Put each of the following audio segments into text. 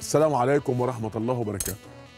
السلام عليكم ورحمة الله وبركاته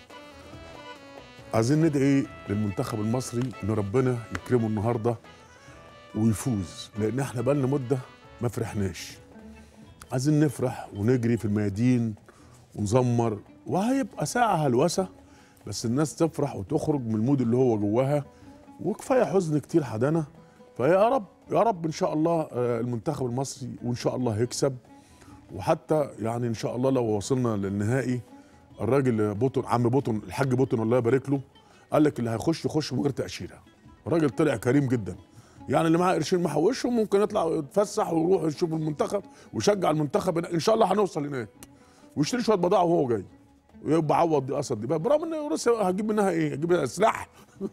عايزين ندعي للمنتخب المصري ان ربنا يكرمه النهارده ويفوز لان احنا بقالنا مده ما فرحناش عايزين نفرح ونجري في الميادين ونزمر وهيبقى ساعه هلوسه بس الناس تفرح وتخرج من المود اللي هو جواها وكفايه حزن كتير حدانا فيا رب يا رب ان شاء الله آه، المنتخب المصري وان شاء الله هيكسب وحتى يعني ان شاء الله لو وصلنا للنهائي الراجل بوتون عم بوتون الحاج بوتون الله يبارك له قال لك اللي هيخش يخش من غير تاشيره الراجل طلع كريم جدا يعني اللي معاه قرشين محوشهم ممكن يطلع يتفسح ويروح يشوف المنتخب ويشجع المنتخب ان شاء الله هنوصل هناك ويشتري شويه بضاعه وهو جاي ويبقى عوض دي قصد دي بقى برغم ان روسيا هتجيب منها ايه؟ هتجيب منها سلاح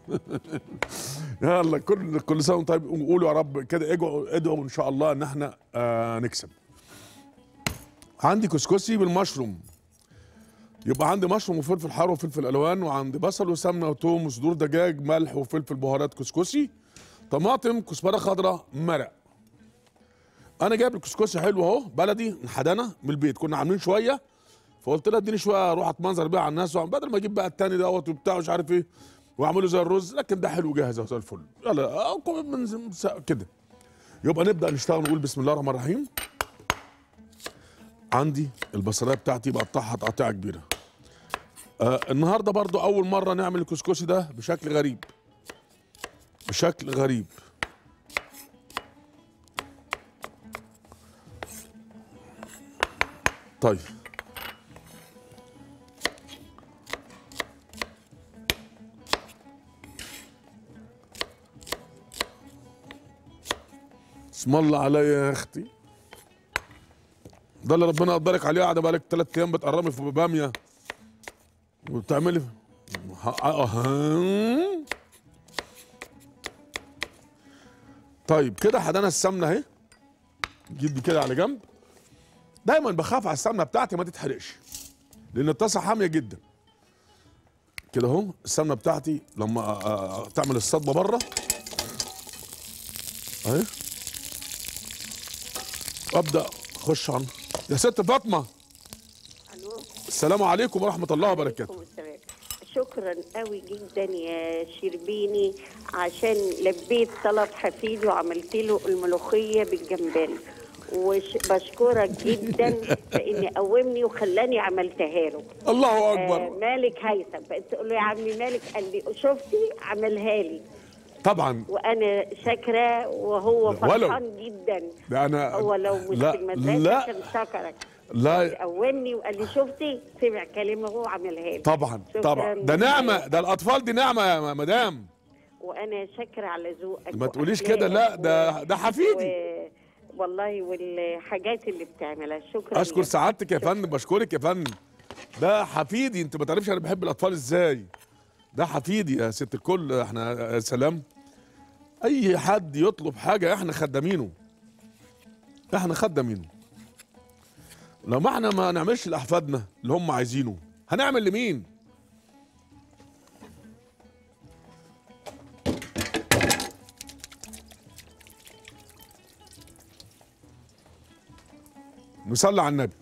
يلا كل كل سنه وانتم طيب قولوا يا رب كده ادعوا ادعوا ان شاء الله ان احنا آه نكسب عندي كسكسي بالمشروم يبقى عندي مشروم وفلفل حار وفلفل الوان وعندي بصل وسمنه وتوم وصدور دجاج ملح وفلفل بهارات كسكسي طماطم كزبره خضراء مرق انا جايب الكسكسي حلو اهو بلدي من حدانا من البيت كنا عاملين شويه فقلت لها اديني شويه اروح اتمنظر بيها على الناس بدل ما اجيب بقى التاني دوت وبتاع مش عارف ايه واعمله زي الرز لكن ده حلو جاهز أهو زي الفل يلا أهو من زم- س- كده يبقى نبدا نشتغل نقول بسم الله الرحمن الرحيم عندي البصلايه بتاعتي بقطعها تقطيعه كبيره آه النهارده برضو اول مره نعمل الكسكسي ده بشكل غريب بشكل غريب طيب اسم الله عليا يا اختي ده اللي ربنا قدرك عليه قاعده بقالك ثلاث ايام بتقرمي في باميه وبتعملي ه- أه. طيب كده حدانا السمنه اهي نجيب دي كده على جنب دايما بخاف على السمنه بتاعتي ما تتحرقش لان الطاسه حاميه جدا كده اهو السمنه بتاعتي لما آه، آه، تعمل الصدمه بره اهي ابدا اخش عن يا ست فاطمه الو السلام عليكم ورحمه الله وبركاته عليكم السلام. شكرا قوي جدا يا شربيني عشان لبيت طلب حفيدي وعملت له الملوخيه بالجمبري وبشكرك جدا لاني قومني وخلاني عملتها له الله آه اكبر مالك هيثم بتقول له يا عمي مالك قال لي شفتي عملها لي طبعا وانا شاكره وهو ولو. فرحان جدا ده انا هو لو مش لا في المدرسه لا كان شكرك لا قومني وقال لي شفتي سمع كلمه هو عملها لي طبعا شكراً. طبعا ده نعمه ده الاطفال دي نعمه يا مدام وانا شاكره على ذوقك ما تقوليش وأخلاقك كده لا و- ده ده حفيدي و... والله والحاجات اللي بتعملها شكرا اشكر لك. سعادتك يا فندم بشكرك يا فندم ده حفيدي انت ما تعرفش انا بحب الاطفال ازاي ده حفيدي يا ست الكل احنا يا سلام اي حد يطلب حاجه احنا خدامينه احنا خدامينه لو ما احنا ما نعملش لاحفادنا اللي هم عايزينه هنعمل لمين نصلي على النبي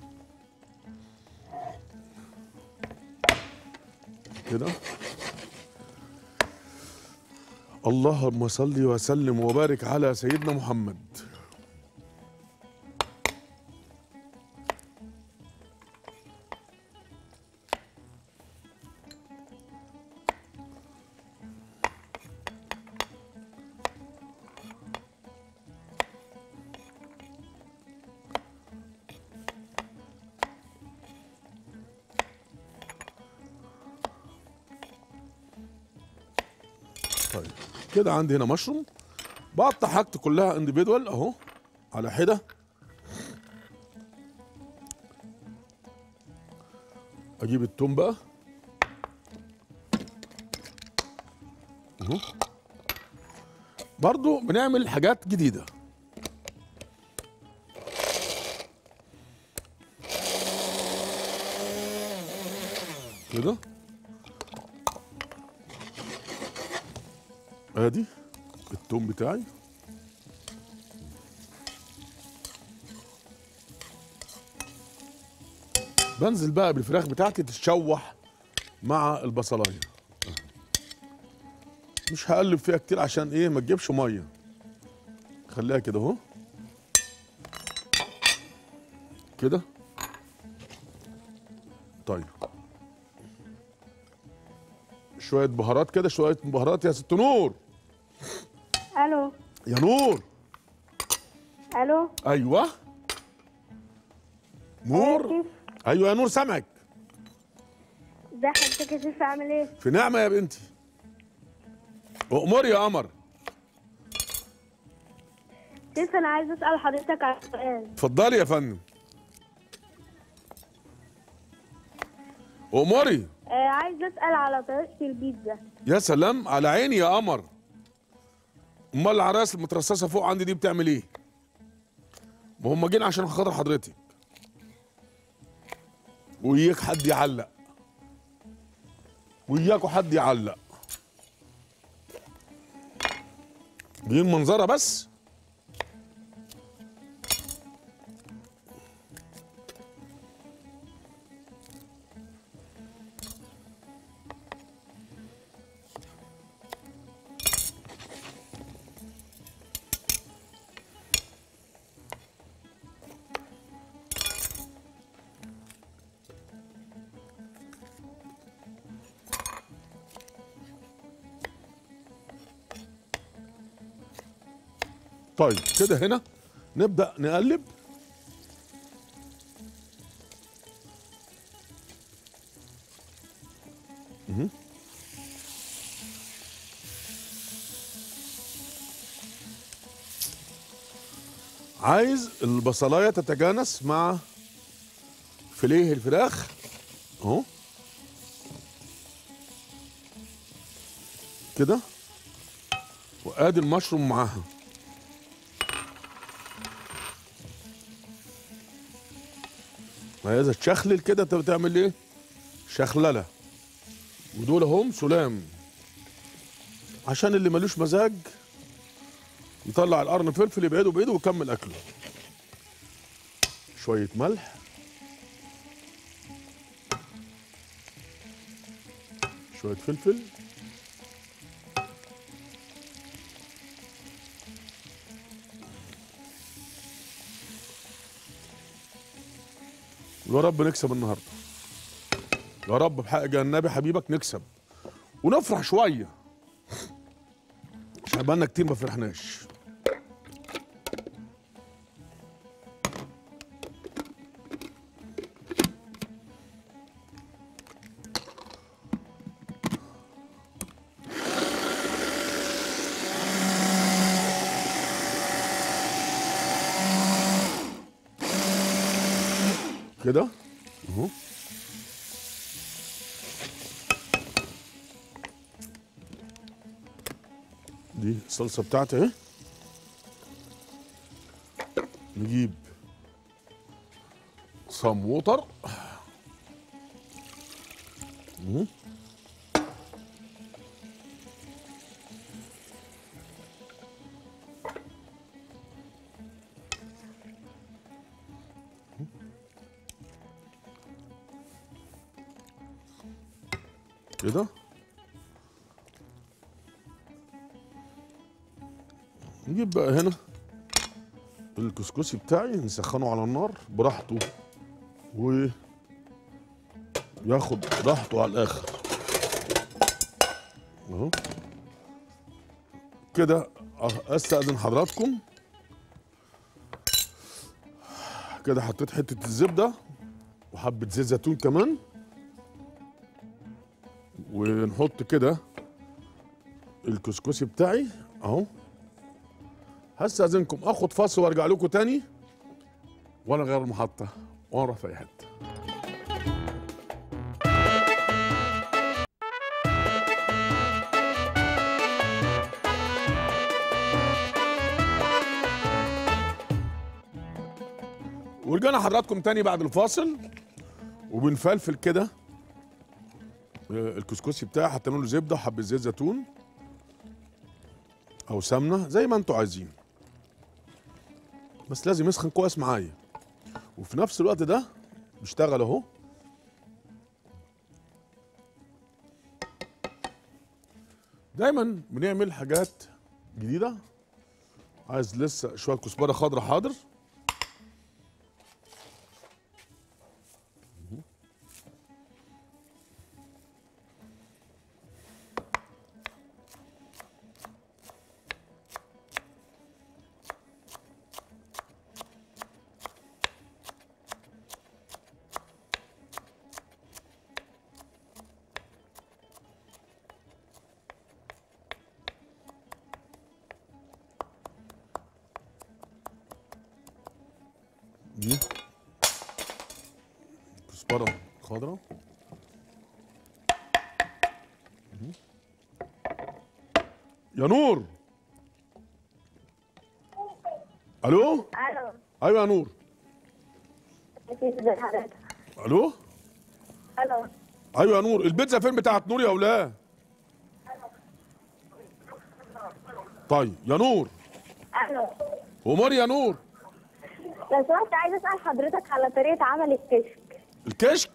كده اللهم صل وسلم وبارك على سيدنا محمد طيب كده عندي هنا مشروم بقطع حاجتي كلها انديفيدوال اهو على حده اجيب التوم بقى اهو برضو بنعمل حاجات جديده كده ادي التوم بتاعي بنزل بقى بالفراخ بتاعتي تتشوح مع البصلايه مش هقلب فيها كتير عشان ايه ما تجيبش ميه خليها كده اهو كده طيب شويه بهارات كده شويه بهارات يا ست نور الو يا نور الو ايوه نور كيف ايوه يا نور سامعك ازي حضرتك يا سيف عامل ايه في نعمه يا بنتي امور يا قمر سيف انا عايز اسال حضرتك على سؤال اتفضلي يا فندم اموري آه عايز اسال على طريقه البيتزا يا سلام على عيني يا قمر امال العراس المترصصه فوق عندي دي بتعمل ايه ما هم جايين عشان خاطر حضرتك وياك حد يعلق وياكوا حد يعلق جايين منظره بس طيب كده هنا نبدأ نقلب مهم. عايز البصلاية تتجانس مع فيليه الفراخ اهو كده وادي المشروم معاها عايزه تشخلل كده انت بتعمل ايه شخلله ودول هم سلام عشان اللي ملوش مزاج يطلع القرن فلفل يبعده بايده ويكمل اكله شويه ملح شويه فلفل ويا رب نكسب النهارده يا رب بحق النبي حبيبك نكسب ونفرح شويه عشان بقالنا كتير ما فرحناش كده اهو دي الصلصه بتاعتي اهي نجيب صام ووتر مهم. كده نجيب بقى هنا الكسكسي بتاعي نسخنه على النار براحته و ياخد راحته على الاخر اهو كده أه- استاذن حضراتكم كده حطيت حته الزبده وحبه زيت زيتون كمان ونحط كده الكسكسي بتاعي اهو هستأذنكم اخد فاصل وارجع لكم تاني وانا غير المحطة وانا رايح في اي حتة ورجعنا حضراتكم تاني بعد الفاصل وبنفلفل كده آه، الكسكسي بتاعي حطينا له زبده وحبه زيت زيتون او سمنه زي ما انتوا عايزين بس لازم يسخن كويس معايا وفي نفس الوقت ده بيشتغل اهو دايما بنعمل حاجات جديده عايز لسه شويه كزبره خضراء حاضر دي كزبره خضراء مهم. يا نور الو الو ايوه يا نور ازي حضرتك الو الو ايوه يا نور البيتزا فين بتاعت نور يا اولاد طيب يا نور الو امور يا نور لو سمحت عايز اسال حضرتك على طريقه عمل الكشك الكشك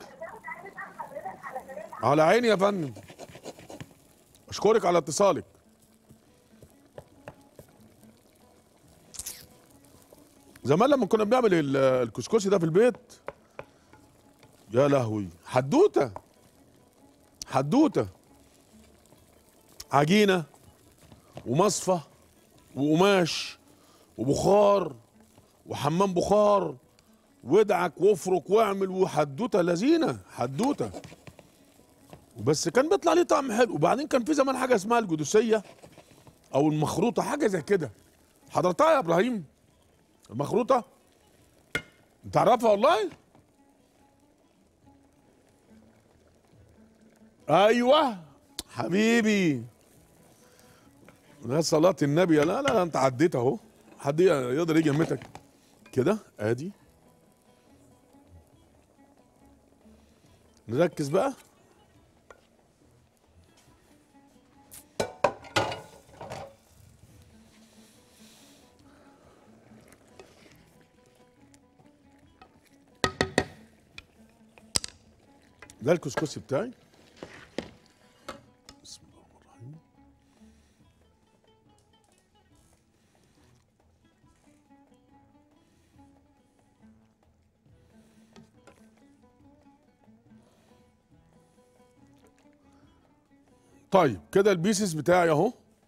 على عيني يا فندم اشكرك على اتصالك زمان لما كنا بنعمل ال- الكسكسي ده في البيت يا لهوي حدوته حدوته عجينه ومصفى وقماش وبخار وحمام بخار وادعك وافرك واعمل وحدوته لذينه حدوته وبس كان بيطلع ليه طعم حلو وبعدين كان في زمان حاجه اسمها الجدوسيه او المخروطه حاجه زي كده حضرتها يا ابراهيم المخروطه انت تعرفها والله ايوه حبيبي يا صلاة النبي لا لا لا انت عديت اهو حد يقدر يجي يمتك كده ادي نركز بقى ده الكسكسي بتاعي بسم الله الرحمن الرحيم طيب كده البيسز بتاعي اهو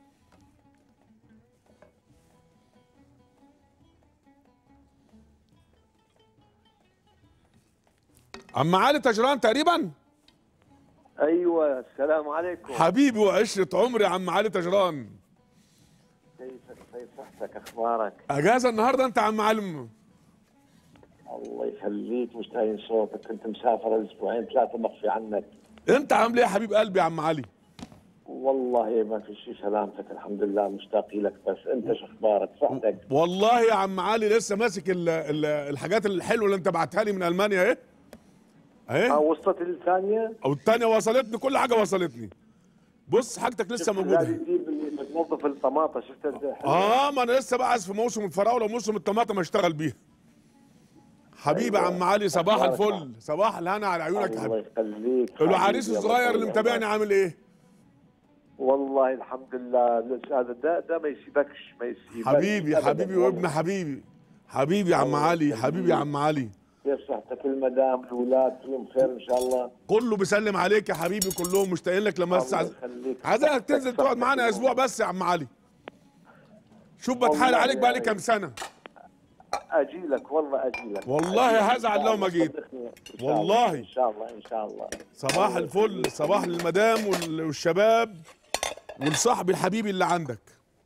عم علي تجران تقريبا ايوه السلام عليكم حبيبي وعشرة عمري يا عم علي تجران كيفك كيف صحتك اخبارك اجازه النهارده انت يا عم علم الله يخليك مشتاقين صوتك كنت مسافر اسبوعين ثلاثه مخفي عنك انت عامل ايه يا حبيب قلبي يا عم علي والله ما في شيء سلامتك الحمد لله مشتاق لك بس انت شو اخبارك صحتك والله يا عم علي لسه ماسك ال ال الحاجات الحلوه اللي انت بعتها لي من المانيا اهي اه اهي وصلت الثانيه او الثانيه وصلتني كل حاجه وصلتني بص حاجتك لسه هذه موجوده تجيب اللي بتنظف الطماطه شفت ازاي حلوة؟ اه ما انا لسه بعز في موسم الفراوله وموسم الطماطم اشتغل بيها حبيبي أيوة. عم علي صباح أخبارك الفل صباح الهنا على عيونك يا الله حبيبي يخليك العريس حبيبي، الصغير الله اللي متابعني يخليك. عامل ايه والله الحمد لله لسه هذا ده ده ما يسيبكش ما يسيبكش حبيبي أبداً حبيبي والله. وابن حبيبي حبيبي يا عم الله علي يخليك. حبيبي يا عم علي كيف صحتك المدام الاولاد كلهم بخير ان شاء الله كله بيسلم عليك يا حبيبي كلهم مشتاقين لك لما بس الله عايز يخليك. عايزك تنزل صحتك تقعد معانا كلهم. اسبوع بس يا عم علي شوف بتحايل والله عليك بقالي يا- كام سنه اجي لك والله اجي لك والله أجي لك. هزعل لو ما جيت. صدقني. إن شاء الله. والله. ان شاء الله ان شاء الله صباح الله الفل يخليك. صباح للمدام وال- والشباب ولصاحبي الحبيبي اللي عندك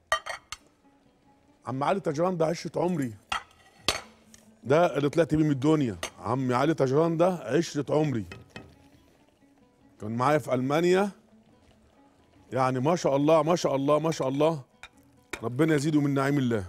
عم علي تجران ده عشرة عمري ده اللي طلعت بيه من الدنيا عم علي تجران ده عشرة عمري كان معايا في ألمانيا يعني ما شاء الله ما شاء الله ما شاء الله ربنا يزيده من نعيم الله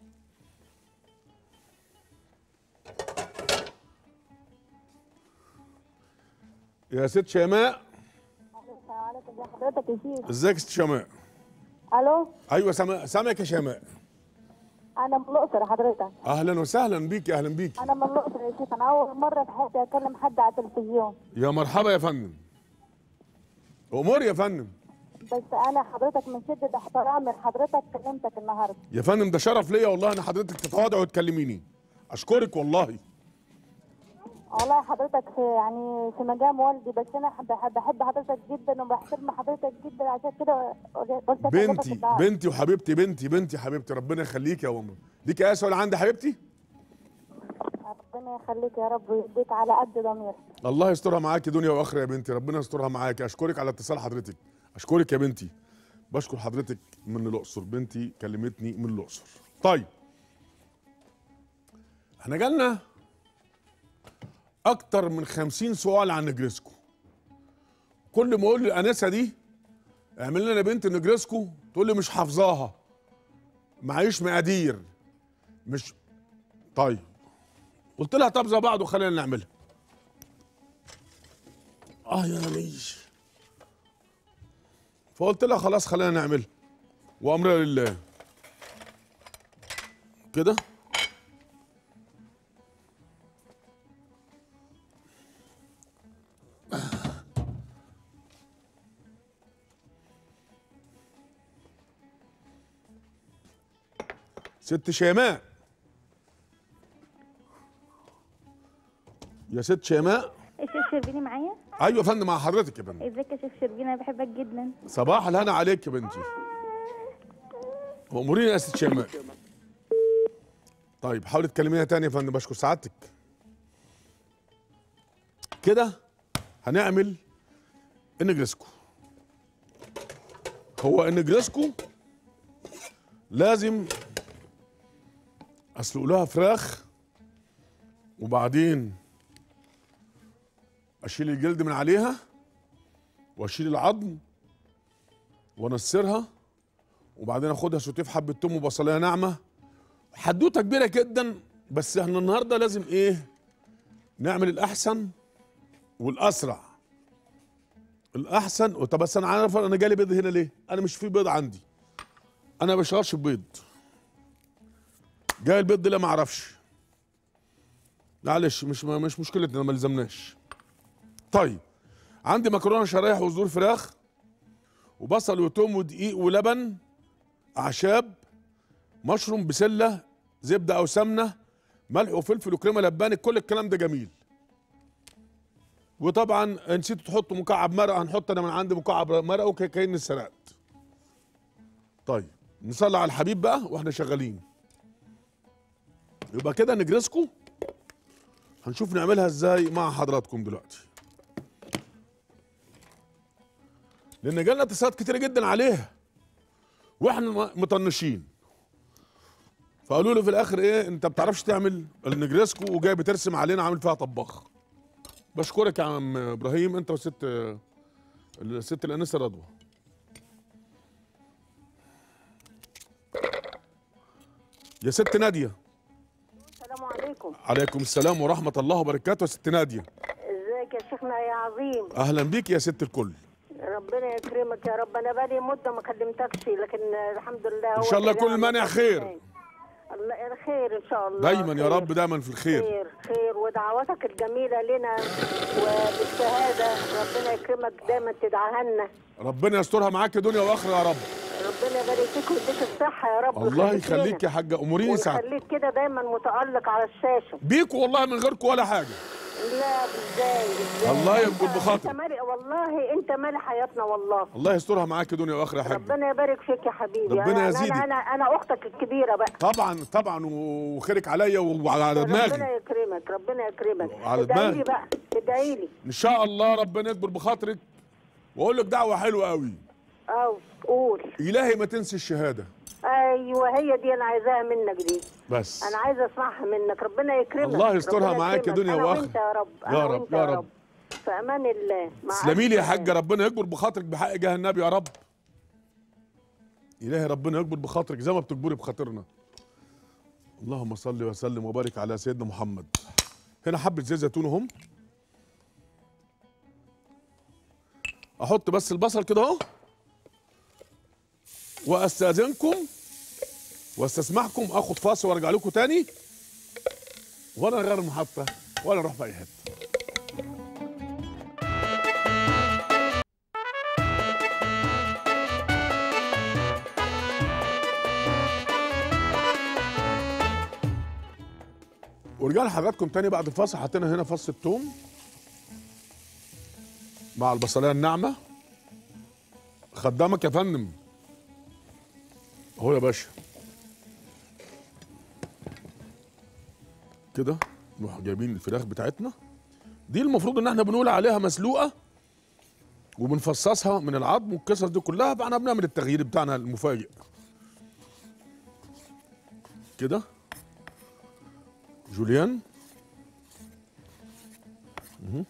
يا ست شيماء السلام عليكم ازي حضرتك يا شيخ ازيك يا ست شيماء الو ايوه سامع سامعك يا شيماء انا من الاقصر حضرتك اهلا وسهلا بيك اهلا بيك انا من الاقصر يا شيخ انا اول مره في حياتي اكلم حد على التلفزيون يا مرحبا يا فندم امور يا فندم بس انا حضرتك من شده احترامي لحضرتك كلمتك النهارده يا فندم ده شرف ليا والله ان حضرتك تتواضع وتكلميني اشكرك والله والله حضرتك في يعني في مقام والدي بس انا بحب, بحب حضرتك جدا وبحترم حضرتك جدا عشان كده قلت أكلمك بنتي النهاردة. بنتي وحبيبتي بنتي بنتي حبيبتي ربنا يخليك يا ام ليك اي سؤال عندي حبيبتي ربنا يخليك يا رب ويديك على قد ضميرك الله يسترها معاكي دنيا واخره يا بنتي ربنا يسترها معاكي اشكرك على اتصال حضرتك اشكرك يا بنتي بشكر حضرتك من الاقصر بنتي كلمتني من الاقصر طيب احنا جالنا اكتر من خمسين سؤال عن نجرسكو كل ما اقول للانسه دي اعمل لنا بنت نجرسكو تقول لي مش حافظاها معيش مقادير مش طيب قلت لها طب زي بعض وخلينا نعملها اه يا ليش فقلت لها خلاص خلينا نعملها وامرنا لله كده ست شيماء يا ست شيماء الشيف شربيني معايا ايوه يا فندم مع حضرتك يا فندم ازيك يا شيف شربيني انا بحبك جدا صباح الهنا عليك يا بنتي واموريني يا ست شيماء طيب حاولي تكلميها تاني يا فندم بشكر سعادتك كده هنعمل النجرسكو هو النجرسكو لازم اسلق لها فراخ وبعدين اشيل الجلد من عليها واشيل العظم وانسرها وبعدين اخدها سوتيه في حبه توم وبصلايه ناعمه حدوته كبيره جدا بس احنا النهارده لازم ايه نعمل الاحسن والاسرع الاحسن طب بس انا عارف انا جالي بيض هنا ليه انا مش في بيض عندي انا ما بشتغلش ببيض جاي البيض ده لا ما اعرفش معلش مش مش مشكلتنا ما لزمناش طيب عندي مكرونه شرايح وصدور فراخ وبصل وتوم ودقيق ولبن اعشاب مشروم بسله زبده او سمنه ملح وفلفل وكريمه لباني كل الكلام ده جميل وطبعا نسيتوا تحطوا مكعب مرق هنحط انا من عندي مكعب مرق وكاكاين السرقت طيب نصلي على الحبيب بقى واحنا شغالين يبقى كده نجرسكو هنشوف نعملها ازاي مع حضراتكم دلوقتي لان جالنا اتصالات كتيره جدا عليها واحنا م- مطنشين فقالوا له في الاخر ايه انت ما بتعرفش تعمل النجرسكو وجاي بترسم علينا عامل فيها طباخ بشكرك يا عم ابراهيم انت والست الست الانسه رضوى يا ست ناديه السلام عليكم عليكم السلام ورحمه الله وبركاته يا ست ناديه ازيك يا شيخنا يا عظيم اهلا بيك يا ست الكل ربنا يكرمك يا رب انا بقالي مده ما كلمتكش لكن الحمد لله ان شاء الله كل المانع خير الله خير ان شاء الله دايما يا خير. رب دايما في الخير خير خير ودعواتك الجميله لنا وبالشهاده ربنا يكرمك دايما تدعها لنا ربنا يسترها معاك دنيا واخره يا رب ربنا يبارك فيك ويديك الصحه يا رب الله ويخليك يخليك يا لنا. حاجه اموريني سعد ويخليك كده دايما متالق على الشاشه بيكوا والله من غيركم ولا حاجه لا ازاي ازاي الله أنت- ينقل بخاطرك. انت مالي والله انت مالي حياتنا والله الله يسترها معاك دنيا واخره يا حاجه ربنا يبارك فيك يا حبيبي ربنا أنا- يزيدك. انا انا انا اختك الكبيره بقى طبعا طبعا وخيرك عليا وعلى ربنا دماغي يكرمك ربنا يكرمك على ادعي دماغي. لي بقى ادعي لي ان شاء الله ربنا يكبر بخاطرك واقول لك دعوه حلوه قوي اه قول الهي ما تنسي الشهاده ايوه هي دي انا عايزاها منك دي بس انا عايزه اسمعها منك ربنا يكرمك الله يسترها ربنا معاك يا يكرمك. دنيا أنا وآخر. وانت يا رب يا أنا رب، وانت يا رب. في امان الله مع تسلمي لي يا ألف حاجه سلامة. ربنا يكبر بخاطرك بحق جاه النبي يا رب الهي ربنا يكبر بخاطرك زي ما بتكبري بخاطرنا اللهم صل وسلم وبارك على سيدنا محمد هنا حبه زيت زيتون اهم احط بس البصل كده اهو واستاذنكم واستسمحكم اخد فاصل وارجع لكم تاني ولا غير المحطه ولا اروح في اي حته ورجعنا لحضراتكم تاني بعد الفاصل حطينا هنا فص الثوم مع البصليه الناعمه خدامك يا فندم اهو يا باشا كده نروح جايبين الفراخ بتاعتنا دي المفروض ان احنا بنقول عليها مسلوقه وبنفصصها من العظم والقصص دي كلها فاحنا بنعمل التغيير بتاعنا المفاجئ كده جوليان مهم.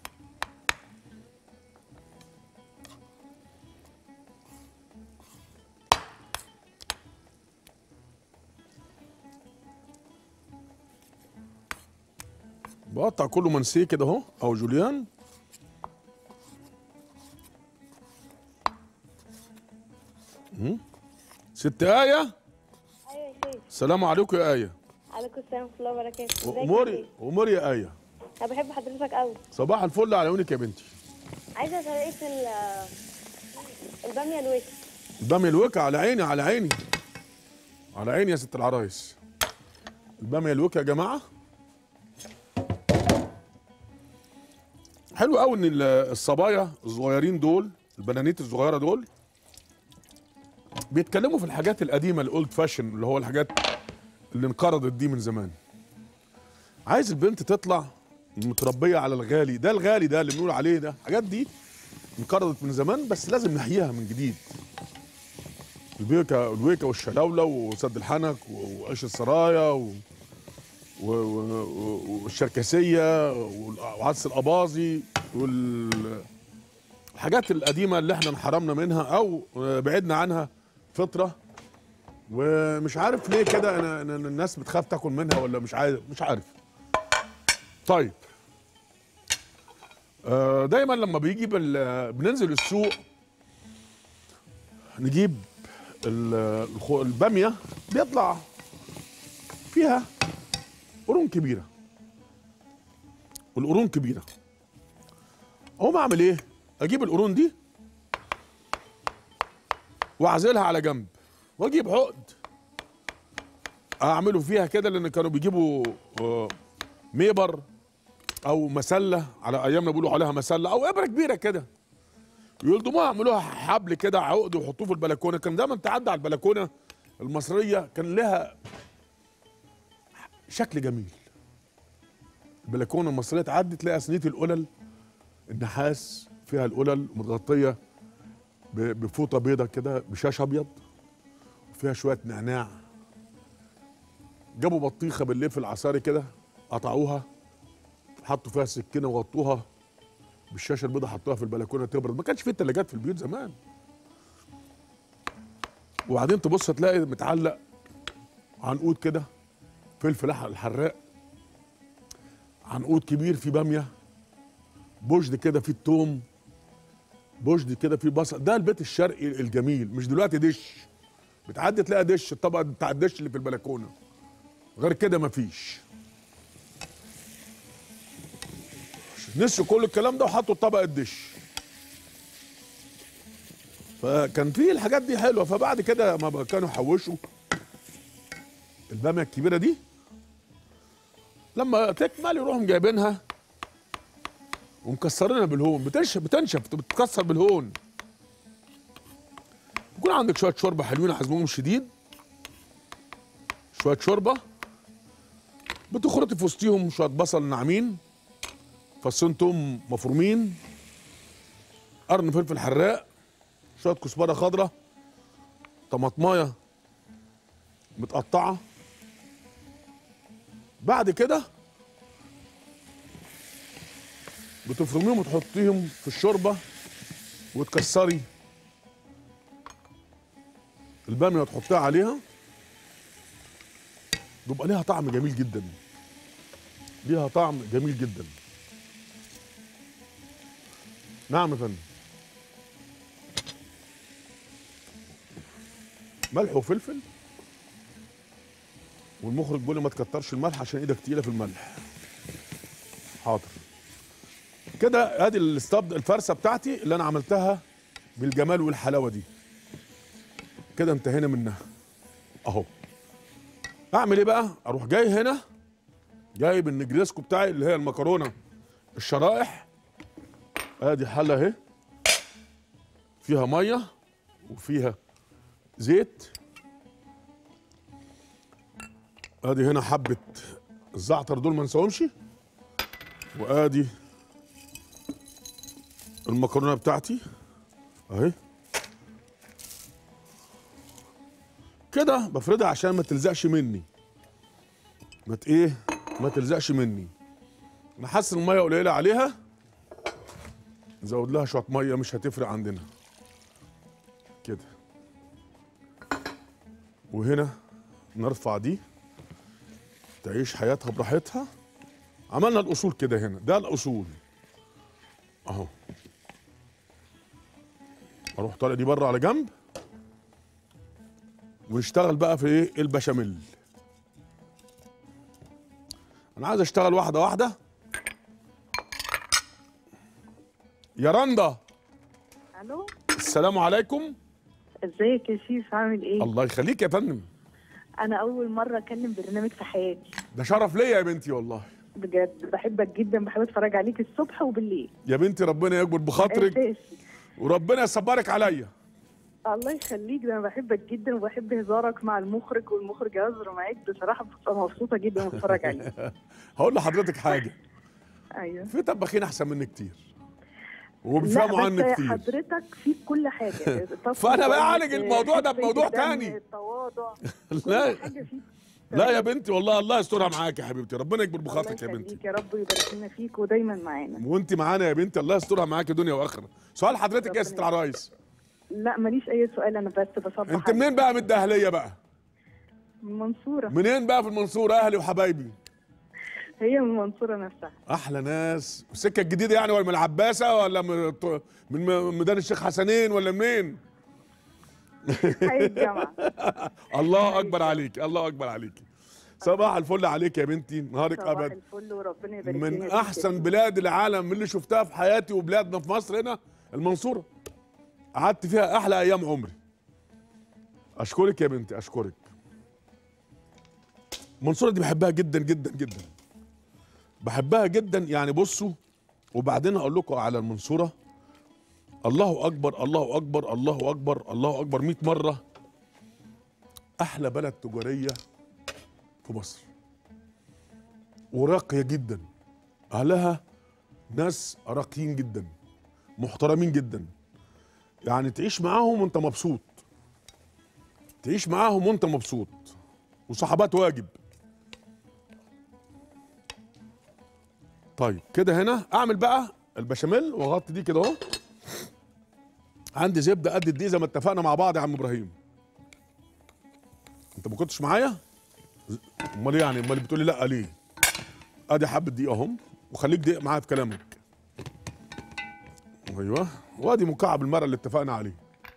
بقطع كله منسيه كده اهو او جوليان مهم. ست آية ايوه يا شيخ السلام عليكم يا آية عليكم السلام ورحمه الله وبركاته ازيك يا أموري شيخ؟ أموري يا آية انا بحب حضرتك قوي صباح الفل على عيونك يا بنتي عايزه طريقه ال- الباميه الوش البامية الوكا على عيني على عيني على عيني يا ست العرايس البامية الوكا يا جماعة حلو قوي ان ال- الصبايا الصغيرين دول البنانيت الصغيرة دول بيتكلموا في الحاجات القديمة الاولد فاشن اللي هو الحاجات اللي انقرضت دي من زمان عايز البنت تطلع متربية على الغالي ده الغالي ده اللي بنقول عليه ده الحاجات دي انقرضت من زمان بس لازم نحييها من جديد البيكا الويكا والشلاولة وسد الحنك وعيش السرايا و... و... و... والشركسية وعدس الأباظي والحاجات القديمة اللي احنا انحرمنا منها أو بعدنا عنها فترة ومش عارف ليه كده أنا... أنا الناس بتخاف تاكل منها ولا مش عارف مش عارف طيب آه، دايما لما بيجي بال... بننزل السوق نجيب ال- الخو- الباميه بيطلع فيها قرون كبيره والقرون كبيره اقوم اعمل ايه اجيب القرون دي واعزلها على جنب واجيب عقد اعمله فيها كده لان كانوا بيجيبوا آه، ميبر او مسله على ايامنا بيقولوا عليها مسله او ابره كبيره كده يلضموها يعملوها حبل كده عقد ويحطوه في البلكونه كان دايما تعدي على البلكونه المصريه كان لها شكل جميل البلكونه المصريه تعدي تلاقي صينيه القلل النحاس فيها القلل متغطيه ب- بفوطه بيضه كده بشاش ابيض وفيها شويه نعناع جابوا بطيخه بالليل في العصاري كده قطعوها حطوا فيها سكينه وغطوها بالشاشه البيضاء حطوها في البلكونه تبرد ما كانش في تلاجات في البيوت زمان وبعدين تبص تلاقي متعلق عنقود كده فلفل احمر الحراق عنقود كبير فيه باميه بوجد كده فيه التوم بوجد كده فيه بصل ده البيت الشرقي الجميل مش دلوقتي دش بتعدي تلاقي دش الطبق بتاع الدش اللي في البلكونه غير كده مفيش نسوا كل الكلام ده وحطوا طبق الدش فكان في الحاجات دي حلوه فبعد كده ما بقى كانوا حوشوا الباميه الكبيره دي لما تكمل يروحوا جايبينها ومكسرينها بالهون بتنشف بتنشف بتتكسر بالهون يكون عندك شويه شوربه حلوين حجمهم شديد شويه شوربه بتخرطي في وسطيهم شويه بصل ناعمين فصين توم مفرومين قرن فلفل حراق شويه كزبره خضراء طماطمايه متقطعه بعد كده بتفرميهم وتحطيهم في الشوربه وتكسري الباميه وتحطيها عليها بيبقى ليها طعم جميل جدا ليها طعم جميل جدا نعم يا فندم ملح وفلفل والمخرج بيقول لي ما تكترش الملح عشان ايدك تقيله في الملح حاضر كده ادي الاستبد الفرسه بتاعتي اللي انا عملتها بالجمال والحلاوه دي كده انتهينا منها اهو اعمل ايه بقى اروح جاي هنا جايب النجريسكو بتاعي اللي هي المكرونه الشرائح ادي حله اهي فيها ميه وفيها زيت ادي هنا حبه الزعتر دول ما نساهمش وادي المكرونه بتاعتي اهي كده بفردها عشان ما تلزقش مني ما ت- ايه ما تلزقش مني انا حاسس ان الميه قليله عليها نزود لها شويه ميه مش هتفرق عندنا كده وهنا نرفع دي تعيش حياتها براحتها عملنا الاصول كده هنا ده الاصول اهو اروح طالع دي بره على جنب ونشتغل بقى في ايه البشاميل انا عايز اشتغل واحده واحده يا رندا الو السلام عليكم ازيك يا شيف عامل ايه الله يخليك يا فندم انا اول مره اكلم برنامج في حياتي ده شرف ليا يا بنتي والله بجد بحبك جدا بحب اتفرج عليك الصبح وبالليل يا بنتي ربنا يكبر بخاطرك اساسي وربنا يصبرك عليا الله يخليك ده انا بحبك جدا وبحب هزارك مع المخرج والمخرج يهزر معاك بصراحه ببقى مبسوطه جدا وانا بتفرج عليك هقول لحضرتك حاجه ايوه في طباخين احسن مني كتير لا وبيفهموا عني بس كتير حضرتك فيك كل حاجه الطبخ فأنا بقى كويس، أعالج الموضوع ده خفة بموضوع الدم، تاني. التواضع لا كل حاجه فيك لا يا بنتي والله الله يسترها معاك يا حبيبتي ربنا يكبر الله بخاطرك يا بنتي يخليك يا رب ويبارك لنا فيك ودايما معانا وانت معانا يا بنتي الله يسترها معاكي دنيا واخره سؤال حضرتك يا ربنا ست العرايس لا ماليش اي سؤال انا بس بصبح انت عليك. منين بقى من الدهليه بقى من المنصوره منين بقى في المنصوره اهلي وحبايبي هي من المنصوره نفسها احلى ناس السكه الجديده يعني ولا من العباسه ولا من الط- من م- ميدان الشيخ حسنين ولا منين حي الجامعه الله اكبر عليك الله اكبر عليك صباح الفل عليك يا بنتي نهارك صباح ابد الفل وربنا يبارك لنا من فيك احسن يا بلاد العالم اللي شفتها في حياتي وبلادنا في مصر هنا المنصوره قعدت فيها احلى ايام عمري اشكرك يا بنتي اشكرك المنصوره دي بحبها جدا جدا جدا بحبها جدا يعني بصوا وبعدين اقول لكم على المنصوره الله اكبر الله اكبر الله اكبر الله اكبر 100 مره احلى بلد تجاريه في مصر وراقيه جدا اهلها ناس راقيين جدا محترمين جدا يعني تعيش معاهم وانت مبسوط تعيش معاهم وانت مبسوط وصحبات واجب طيب كده هنا اعمل بقى البشاميل واغطي دي كده اهو عندي زبده قد الدقيق زي ما اتفقنا مع بعض يا عم ابراهيم انت ما كنتش معايا امال إيه يعني امال بتقولي لا ليه ادي حبه دقيق اهم وخليك دقيق معايا في كلامك ايوه وادي مكعب المرق اللي اتفقنا عليه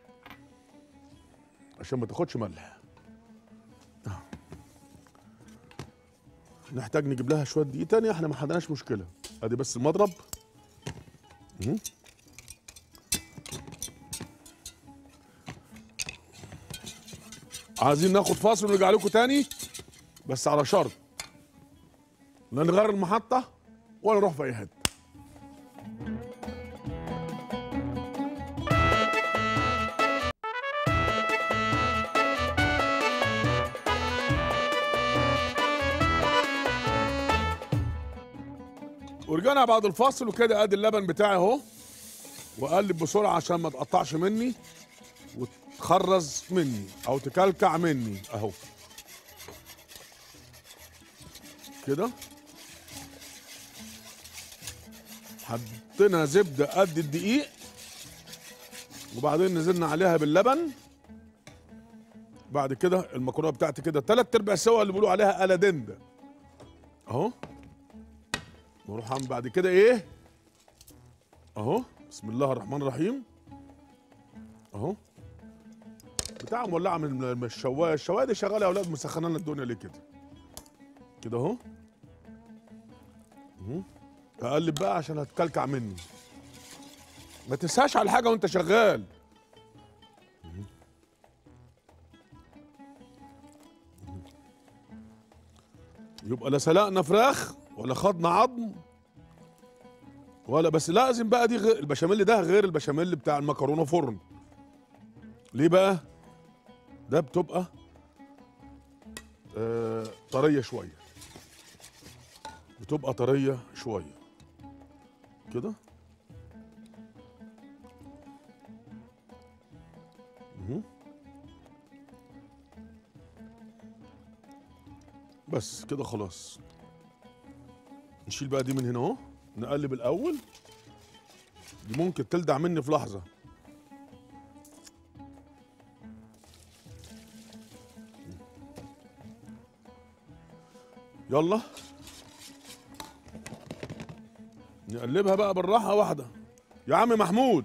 عشان ما تاخدش ملح آه. نحتاج نجيب لها شويه دقيق تاني احنا ما عندناش مشكله ادي بس المضرب مهم. عايزين ناخد فاصل ونرجع لكم تاني بس على شرط لا نغير المحطة ولا نروح في أي حتة ورجعنا بعد الفاصل وكده ادي اللبن بتاعي اهو واقلب بسرعه عشان ما تقطعش مني وتخرز مني او تكلكع مني اهو كده حطينا زبده قد الدقيق وبعدين نزلنا عليها باللبن بعد كده المكرونه بتاعتي كده تلات ارباع سوا اللي بيقولوا عليها الادندا اهو واروح اعمل بعد كده ايه اهو بسم الله الرحمن الرحيم اهو بتاع مولعه من من الشوايه الشوايه دي شغاله يا اولاد مسخنه لنا الدنيا ليه كده كده اهو اهو. اقلب بقى عشان هتكلكع مني ما تنساش على حاجه وانت شغال اهو. اهو. يبقى لا سلقنا فراخ ولا خضنا عظم ولا بس لازم بقى دي غير البشاميل ده غير البشاميل بتاع المكرونه فرن ليه بقى ده بتبقى آه طريه شويه بتبقى طريه شويه كده مهم. بس كده خلاص نشيل بقى دي من هنا اهو نقلب الاول دي ممكن تلدع مني في لحظه يلا نقلبها بقى بالراحه واحده يا عم محمود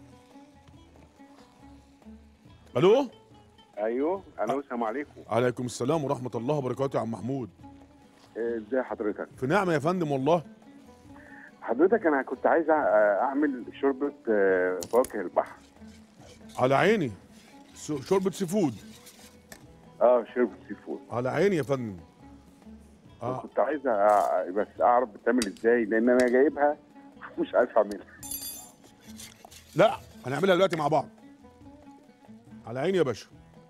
الو ايوه الو السلام عليكم عليكم السلام ورحمه الله وبركاته يا عم محمود إيه، ازي حضرتك في نعمه يا فندم والله حضرتك انا كنت عايز أع- اعمل شوربه آه، فواكه البحر على عيني س- شوربه سي فود اه شوربه سي فود على عيني يا فندم اه كنت عايز أع- بس اعرف بتعمل ازاي لان انا جايبها مش عارف اعملها لا هنعملها دلوقتي مع بعض على عيني يا باشا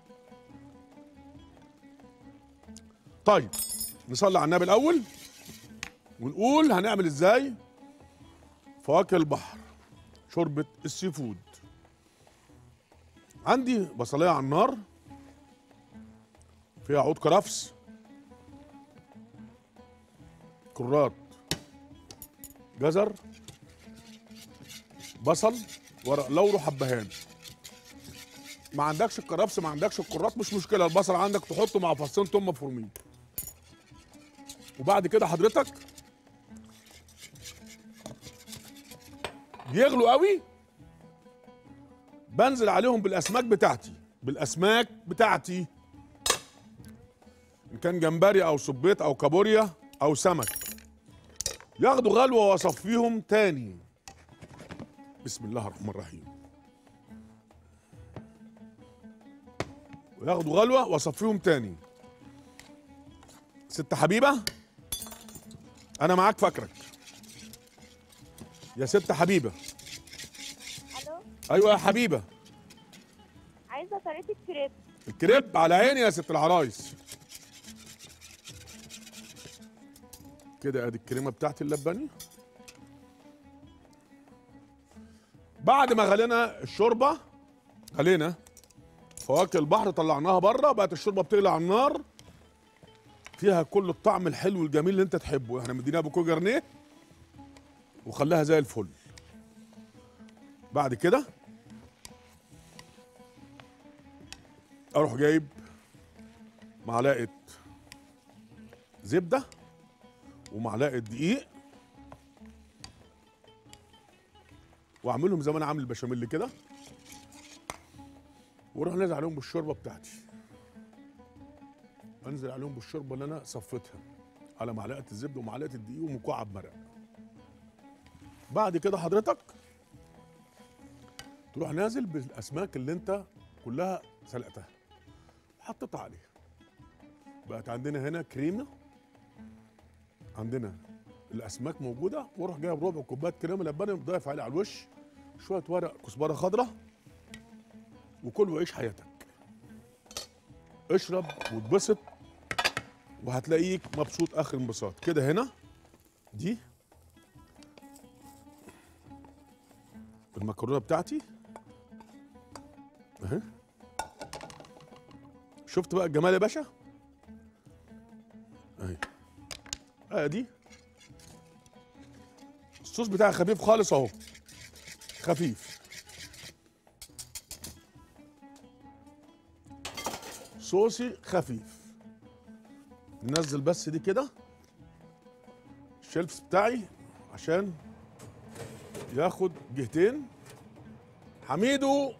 طيب نصلي على النبي الاول ونقول هنعمل ازاي فواكه البحر شوربه السي فود عندي بصلايه على النار فيها عود كرفس كرات جزر بصل ورق لورو حبهان ما عندكش الكرفس ما عندكش الكرات مش مشكله البصل عندك تحطه مع فصين توم مفرومين وبعد كده حضرتك بيغلوا قوي بنزل عليهم بالاسماك بتاعتي بالاسماك بتاعتي ان كان جمبري او صبيط او كابوريا او سمك ياخدوا غلوه واصفيهم تاني بسم الله الرحمن الرحيم وياخدوا غلوه واصفيهم تاني ست حبيبه انا معاك فاكرك يا ست حبيبه الو ايوه يا حبيبه عايزه طريقه الكريب الكريب على عيني يا ست العرايس كده ادي الكريمه بتاعتي اللباني بعد ما غلينا الشوربه غلينا فواكه البحر طلعناها بره بقت الشوربه بتغلي على النار فيها كل الطعم الحلو الجميل اللي انت تحبه احنا مديناها بوكو جرنيه وخلاها زي الفل بعد كده اروح جايب معلقه زبده ومعلقه دقيق واعملهم زي ما انا عامل البشاميل كده واروح نازل عليهم بالشوربه بتاعتي انزل عليهم بالشوربه اللي انا صفيتها على معلقه الزبده ومعلقه الدقيق ومكعب مرق بعد كده حضرتك تروح نازل بالاسماك اللي انت كلها سلقتها حطيتها عليها بقت عندنا هنا كريمه عندنا الاسماك موجوده واروح جايب ربع كوبايه كريمه لباني وضايف عليه على الوش شويه ورق كزبره خضراء وكل وعيش حياتك اشرب واتبسط وهتلاقيك مبسوط اخر انبساط كده هنا دي المكرونه بتاعتي اهي شفت بقى الجمال يا باشا اهي ادي الصوص بتاعي خفيف خالص اهو خفيف صوصي خفيف ننزل بس دي كده الشلفس بتاعي عشان ياخد جهتين حميدو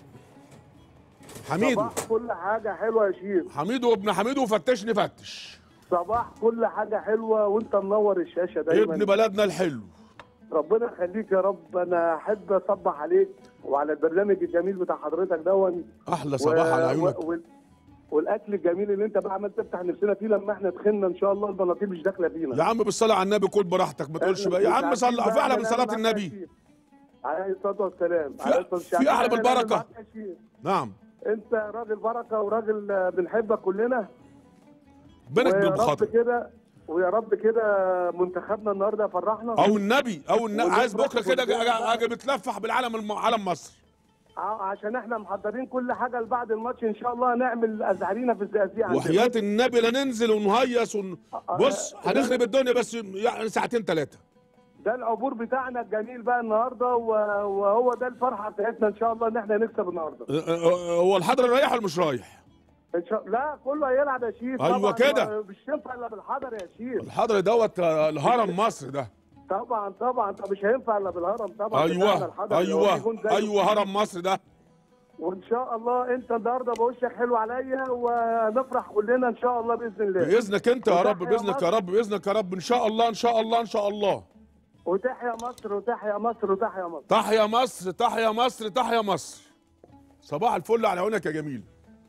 حميدو صباح كل حاجة حلوة يا شيخ حميدو ابن حميدو فتشني فتش صباح كل حاجة حلوة وانت منور الشاشة دايما ابن بلدنا الحلو ربنا يخليك يا رب انا احب اصبح عليك وعلى البرنامج الجميل بتاع حضرتك دون احلى صباح على عيونك و... والاكل الجميل اللي انت بقى عمال تفتح نفسنا فيه لما احنا دخلنا ان شاء الله البناطيل مش داخله فينا يا عم بالصلاه على النبي كل براحتك ما تقولش إحنا بقى يا مش عم عارفين صلى بقى في اعلى من هنعمل صلاه معاك النبي إيه يا شيخ. عليه الصلاه والسلام في- عليه الصلاة والسلام. في أعلى إحنا بالبركة. هنعمل معاك إيه يا شيخ؟ نعم انت راجل بركه وراجل آه، بنحبك كلنا ربنا يكبر ويا رب بخاطرك كده ويا رب كده منتخبنا النهارده يفرحنا او النبي او النبي والنبي عايز بكره كده والنبي أجي- بقى. اجي بتلفح بالعلم الم... علم مصر ع- عشان احنا محضرين كل حاجه لبعد الماتش ان شاء الله نعمل ازعرينا في الزقازيق عندنا. وحياه النبي لا ننزل ونهيص ون... بص هنخرب الدنيا بس يعني ساعتين ثلاثه ده العبور بتاعنا الجميل بقى النهارده و- وهو ده الفرحه بتاعتنا ان شاء الله ان احنا نكسب النهارده هو الحضر رايح ولا مش رايح؟ ان شاء لا كله هيلعب يا شيف أيوة طبعاً. كده. مش ينفع الا بالحضر يا شيف الحضر دوت آه، الهرم مصر ده طبعا طبعا طب مش هينفع الا بالهرم طبعا بتاعنا ايوه الحضر اللي هو بيكون ايوه زيه. ايوه هرم مصر ده وان شاء الله انت النهارده بوشك حلو عليا ونفرح كلنا ان شاء الله باذن الله باذنك انت يا رب وتحيا باذنك يا مصر. رب باذنك يا رب ان شاء الله ان شاء الله ان شاء الله وتحيا مصر وتحيا مصر وتحيا مصر تحيا مصر تحيا مصر تحيا مصر صباح الفل على عيونك يا جميل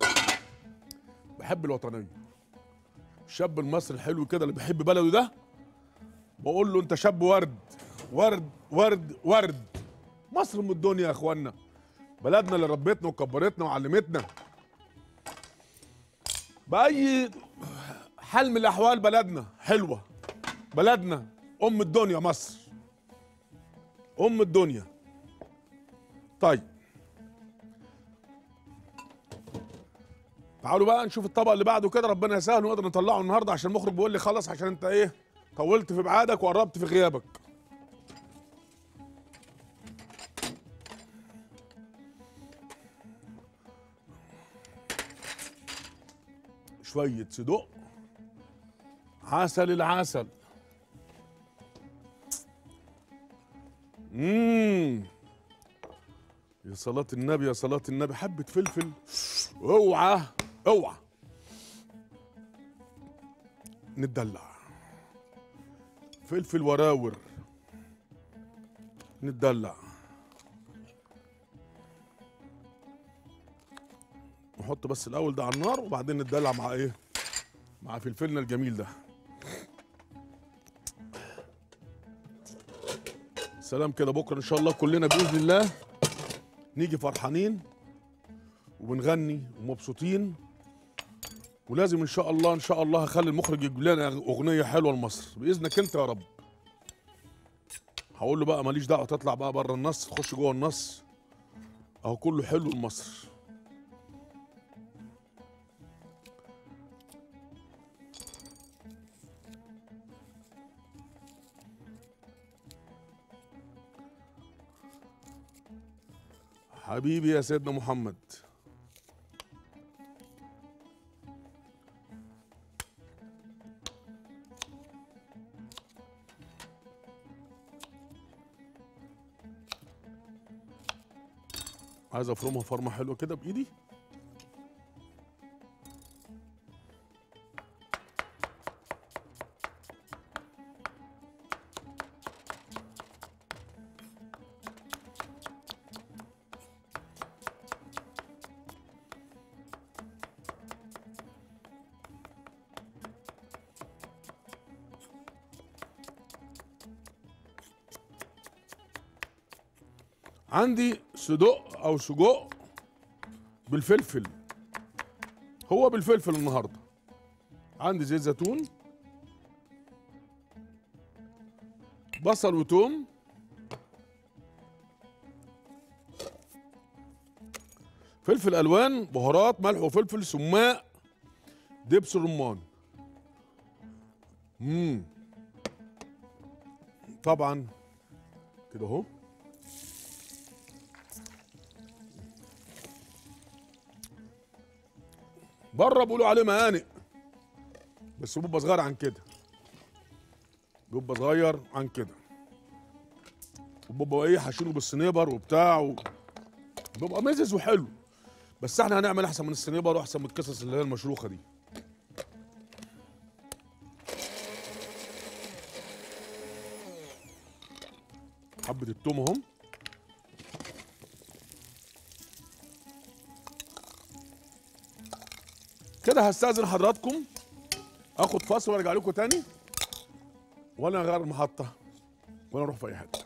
بحب الوطنيه الشاب المصري الحلو كده اللي بيحب بلده ده بقول له انت شاب ورد ورد ورد ورد مصر ام الدنيا يا اخوانا بلدنا اللي ربتنا وكبرتنا وعلمتنا باي حال من الاحوال بلدنا حلوه بلدنا ام الدنيا مصر ام الدنيا طيب تعالوا بقى نشوف الطبق اللي بعده كده ربنا يسهل ونقدر نطلعه النهارده عشان المخرج بيقول لي خلص عشان انت ايه طولت في ميعادك وقربت في غيابك شوية صدق عسل العسل امم يا صلاة النبي يا صلاة النبي حبة فلفل اوعى اوعى نتدلع فلفل وراور نتدلع نحط بس الاول ده على النار وبعدين نتدلع مع ايه مع فلفلنا الجميل ده سلام كده بكره ان شاء الله كلنا باذن الله نيجي فرحانين وبنغني ومبسوطين ولازم ان شاء الله ان شاء الله هخلي المخرج يجيب لنا اغنيه حلوه لمصر باذنك انت يا رب هقول له بقى ماليش دعوه تطلع بقى بره النص تخش جوه النص اهو كله حلو لمصر حبيبي يا سيدنا محمد عايز افرمها فرمه حلوه كده بايدي عندي صدق او سجق بالفلفل هو بالفلفل النهارده عندي زيت زيتون بصل وتوم فلفل الوان بهارات ملح وفلفل سماق دبس الرمان امم طبعا كده اهو بره بيقولوا عليه مهانئ بس بيبقى صغير عن كده بيبقى صغير عن كده وبيبقى ايه حاشينه بالسنيبر وبتاع و... بيبقى مزز وحلو بس احنا هنعمل احسن من السنيبر واحسن من القصص اللي هي المشروخه دي حبه التوم اهم كده هستاذن حضراتكم اخد فاصل وارجع لكم تاني ولا نغير المحطه ولا نروح في اي حته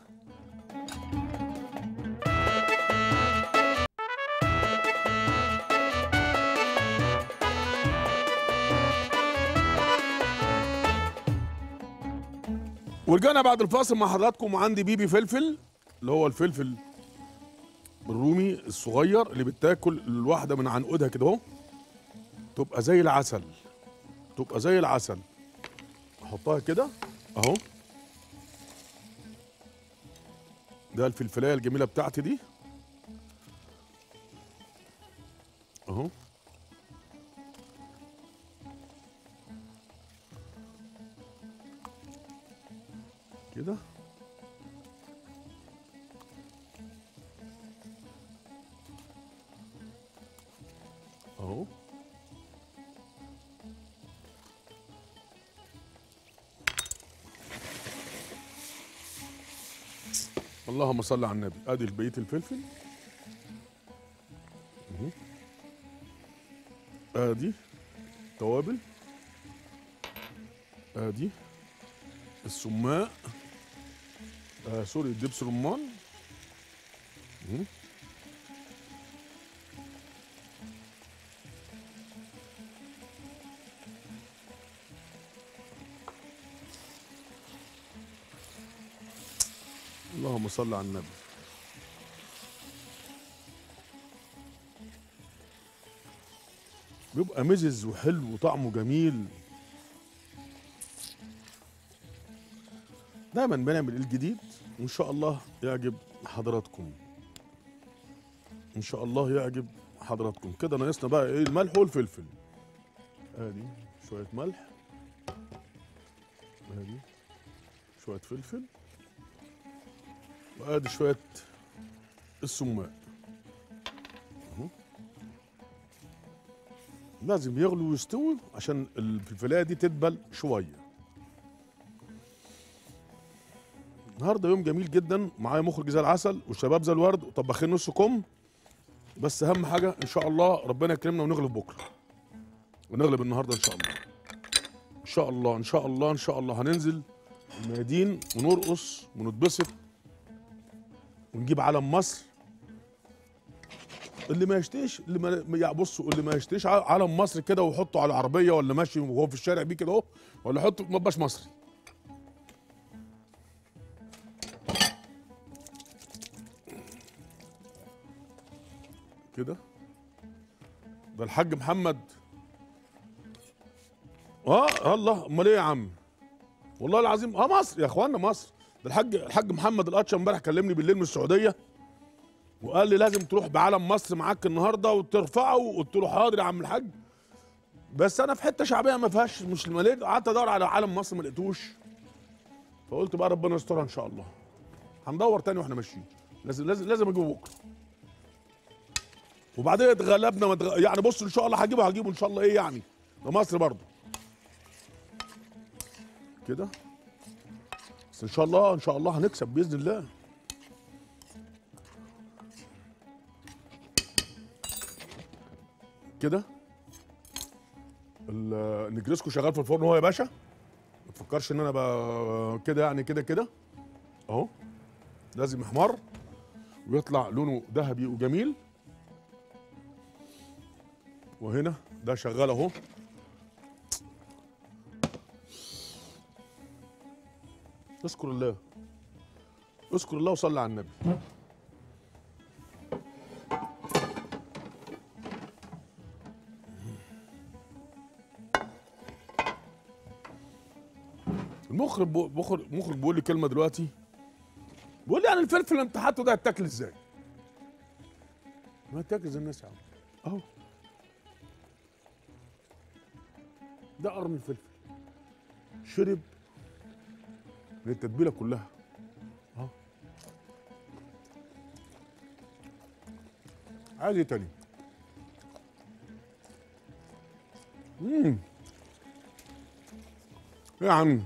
ورجعنا بعد الفاصل مع حضراتكم وعندي بيبي فلفل اللي هو الفلفل الرومي الصغير اللي بتاكل الواحده من عنقودها كده اهو تبقى زي العسل تبقى زي العسل احطها كده اهو ده الفلفلايه الجميله بتاعتي دي اهو كده اهو اللهم صل على النبي ادي بقيه الفلفل اهو. ادي توابل ادي السماق آه سوري الدبس رمان اهو. اللهم صل على النبي بيبقى مزز وحلو وطعمه جميل دايما بنعمل الجديد وان شاء الله يعجب حضراتكم ان شاء الله يعجب حضراتكم كده ناقصنا بقى ايه الملح والفلفل ادي شويه ملح ادي شويه فلفل وادي شويه السماق اهو لازم يغلوا ويستووا عشان الفلفلايه دي تدبل شويه النهارده يوم جميل جدا معايا مخرج زي العسل والشباب زي الورد وطباخين نص كم بس اهم حاجه ان شاء الله ربنا يكرمنا ونغلب بكره ونغلب النهارده ان شاء الله ان شاء الله ان شاء الله ان شاء الله هننزل الميادين ونرقص ونتبسط ونجيب علم مصر اللي ما يشتيش اللي ما يعني بصوا اللي ما يشتيش ع- علم مصر كده ويحطه على العربيه ولا ماشي وهو في الشارع بيه كده اهو ولا يحطه ما يبقاش مصري كده ده الحاج محمد اه الله امال ايه يا عم والله العظيم اه مصر يا اخوانا مصر ده الحاج الحاج محمد القطشه امبارح كلمني بالليل من السعوديه وقال لي لازم تروح بعلم مصر معاك النهارده وترفعه قلت له حاضر يا عم الحاج بس انا في حته شعبيه ما فيهاش مش ما لقيت قعدت ادور على علم مصر ما لقيتوش فقلت بقى ربنا يسترها ان شاء الله هندور تاني واحنا ماشيين لازم لازم لازم اجيبه بكره وبعدين اتغلبنا متغ... يعني بص ان شاء الله هجيبه هجيبه ان شاء الله ايه يعني ده مصر برضه كده بس ان شاء الله ان شاء الله هنكسب باذن الله كده ال- النجريسكو شغال في الفرن هو يا باشا ما تفكرش ان انا ب- كده يعني كده كده اهو لازم يحمر ويطلع لونه ذهبي وجميل وهنا ده شغال اهو اذكر الله اذكر الله وصلي على النبي المخرج بو- مخرج مخرج بيقول لي كلمه دلوقتي بيقول لي يعني الفلفل اللي انت حاطه ده هتاكل ازاي؟ ما هتاكل زي الناس يا عم اهو ده قرن الفلفل شرب من التتبيله كلها اهو عايز ايه تاني؟ امم ايه يا عم؟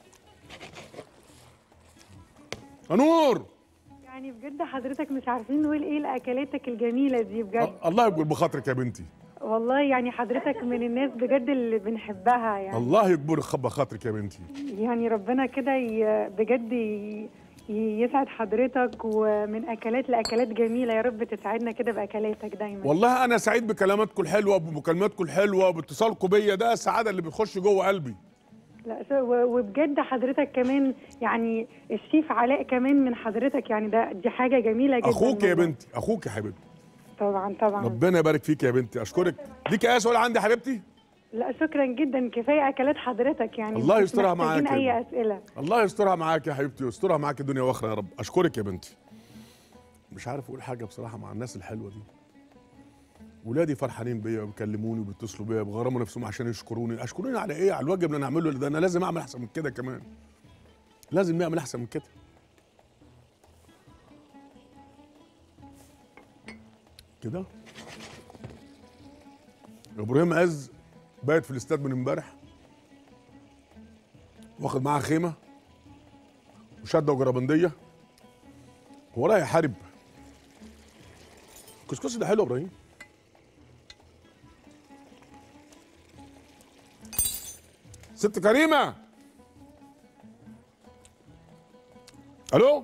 انور يعني بجد حضرتك مش عارفين نقول ايه لاكلاتك الجميله دي بجد الله يقول بخاطرك يا بنتي والله يعني حضرتك من الناس بجد اللي بنحبها يعني الله يكبر خبى خاطرك يا بنتي يعني ربنا كده ي- بجد ي- ي- يسعد حضرتك ومن اكلات لاكلات جميله يا رب تسعدنا كده باكلاتك دايما والله انا سعيد بكلاماتكم الحلوه بمكالماتكم الحلوه باتصالكم بيا ده السعاده اللي بتخش جوه قلبي لا س- و- وبجد حضرتك كمان يعني الشيف علاء كمان من حضرتك يعني ده دي حاجه جميله جدا اخوك يا والله. بنتي اخوك يا حبيبتي طبعا طبعا ربنا يبارك فيك يا بنتي اشكرك ليك اي سؤال عندي يا حبيبتي لا شكرا جدا كفايه اكلات حضرتك يعني الله مش يسترها محتاجين معاك يا اي اسئله الله يسترها معاك يا حبيبتي ويسترها معاك الدنيا واخره يا رب اشكرك يا بنتي مش عارف اقول حاجه بصراحه مع الناس الحلوه دي ولادي فرحانين بيا وبيكلموني وبيتصلوا بيا بيغرموا نفسهم عشان يشكروني اشكروني على ايه على الواجب اللي انا اعمله ده انا لازم اعمل احسن من كده كمان لازم نعمل احسن من كده كده ابراهيم عز بايت في الاستاد من امبارح واخد معاه خيمه وشده وجربنديه هو رايح يحارب الكسكسي ده حلو يا ابراهيم ست كريمه الو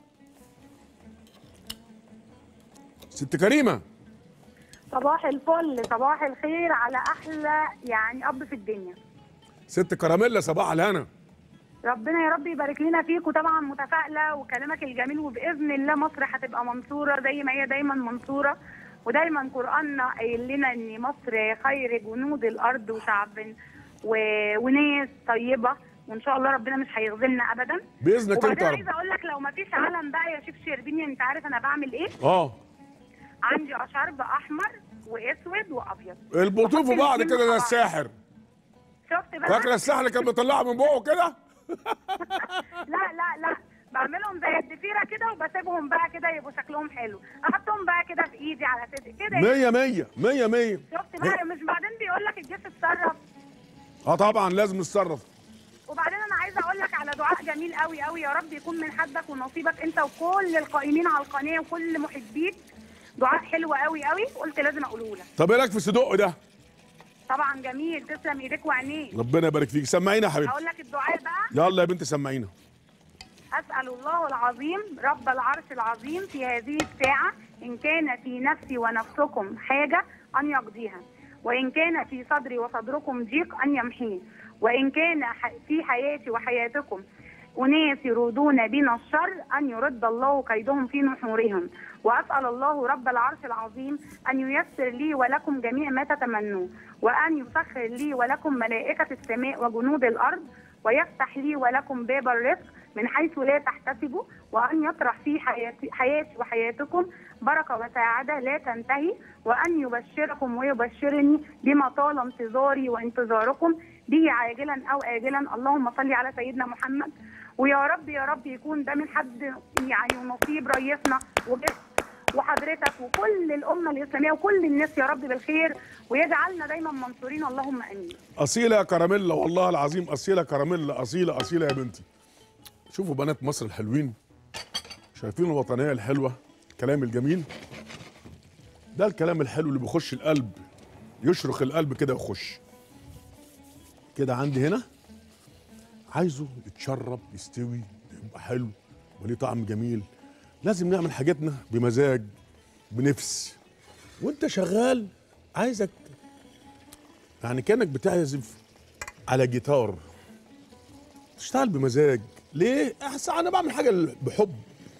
ست كريمه صباح الفل صباح الخير على احلى يعني اب في الدنيا ست كراميلا صباح الهنا ربنا يا رب يبارك لنا فيك وطبعا متفائله وكلامك الجميل وباذن الله مصر هتبقى منصوره زي ما هي دايما منصوره ودايما قراننا قايل لنا ان مصر خير جنود الارض وشعب و... وناس طيبه وان شاء الله ربنا مش هيخذلنا ابدا باذنك انت وبعدين يا رب عايزه اقول لك لو ما فيش علم بقى يا شيف شربيني انت عارف انا بعمل ايه اه عندي شرب احمر واسود وابيض البطوف في بعض كده ده الساحر شفت بقى فاكره الساحر اللي كان بيطلعها من بوقه كده لا لا لا بعملهم زي الضفيره كده وبسيبهم بقى كده يبقوا شكلهم حلو احطهم بقى كده في ايدي على صدري كده مية مية مية مية شفت بقى مش بعدين بيقول لك الجسم اتصرف اه طبعا لازم نتصرف وبعدين انا عايزه اقول لك على دعاء جميل قوي قوي يا رب يكون من حدك ونصيبك انت وكل القائمين على القناه وكل محبيك دعاء حلو قوي قوي قلت لازم اقوله لك طب ايه رايك في الصدق ده طبعا جميل تسلم ايديك وعينيك ربنا يبارك فيك سمعينا يا حبيبتي هقول لك الدعاء بقى يلا يا بنتي سمعينا أسأل الله العظيم رب العرش العظيم في هذه الساعة إن كان في نفسي ونفسكم حاجة أن يقضيها وإن كان في صدري وصدركم ضيق أن يمحيه وإن كان ح- في حياتي وحياتكم أناس يريدون بنا الشر أن يرد الله كيدهم في نحورهم وأسأل الله رب العرش العظيم أن ييسر لي ولكم جميع ما تتمنون وأن يسخر لي ولكم ملائكة السماء وجنود الأرض ويفتح لي ولكم باب الرزق من حيث لا تحتسبوا وأن يطرح في حياتي, حياتي وحياتكم بركة وسعادة لا تنتهي وأن يبشركم ويبشرني بما طال انتظاري وانتظاركم به عاجلا أو آجلا اللهم صل على سيدنا محمد ويا رب يا رب يكون ده من حد يعني ونصيب رئيسنا وجد وحضرتك وكل الأمة الإسلامية وكل الناس يا رب بالخير ويجعلنا دايما منصورين اللهم آمين اصيله يا كراميلا والله العظيم اصيله كراميلا اصيله اصيله يا بنتي شوفوا بنات مصر الحلوين شايفين الوطنيه الحلوه الكلام الجميل ده الكلام الحلو اللي بيخش القلب يشرخ القلب كده يخش كده عندي هنا عايزه يتشرب يستوي يبقى حلو وليه طعم جميل لازم نعمل حاجاتنا بمزاج بنفس وانت شغال عايزك يعني كانك بتعزف على جيتار تشتغل بمزاج ليه احسن انا بعمل حاجه بحب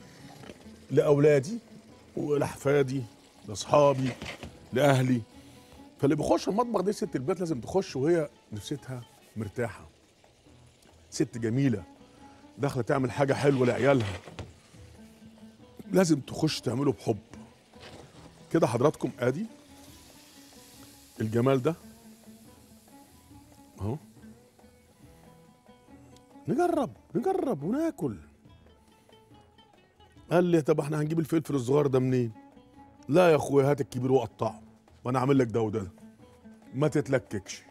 لاولادي ولاحفادي لاصحابي لاهلي فاللي بيخش المطبخ دي ست البيت لازم تخش وهي نفسيتها مرتاحه ست جميله داخله تعمل حاجه حلوه لعيالها لازم تخش تعمله بحب كده حضراتكم ادي الجمال ده اهو نجرب نجرب وناكل قال لي طب احنا هنجيب الفلفل الصغير ده منين لا يا اخويا هات الكبير وقطعه وانا اعمل لك ده وده ما تتلككش